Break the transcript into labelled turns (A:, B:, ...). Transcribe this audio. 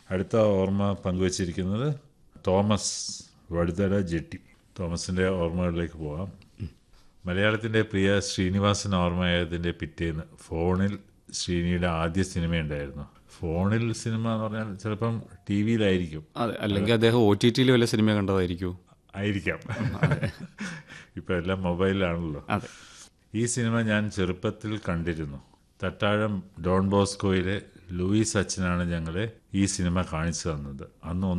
A: അടുത്ത ഓർമ്മ പങ്കുവച്ചിരിക്കുന്നത് തോമസ് വഴുതല ജെട്ടി തോമസിൻ്റെ ഓർമ്മകളിലേക്ക് പോകാം മലയാളത്തിൻ്റെ പ്രിയ ശ്രീനിവാസൻ ഓർമ്മയായതിൻ്റെ പിറ്റേന്ന് ഫോണിൽ ശ്രീനിയുടെ ആദ്യ സിനിമയുണ്ടായിരുന്നു ഫോണിൽ സിനിമ എന്ന് പറഞ്ഞാൽ ചിലപ്പം ടി വിയിലായിരിക്കും
B: അതെ അല്ലെങ്കിൽ അദ്ദേഹം ഒ ടി ടിയിൽ വല്ല സിനിമ കണ്ടതായിരിക്കൂ
A: ആയിരിക്കാം ഇപ്പം എല്ലാം മൊബൈലിലാണല്ലോ
B: അതെ
A: ഈ സിനിമ ഞാൻ ചെറുപ്പത്തിൽ കണ്ടിരുന്നു തട്ടാഴം ഡോൺ ബോസ്കോയിലെ ലൂയിസ് അച്ഛനാണ് ഞങ്ങളെ ഈ സിനിമ കാണിച്ചു തന്നത് അന്ന്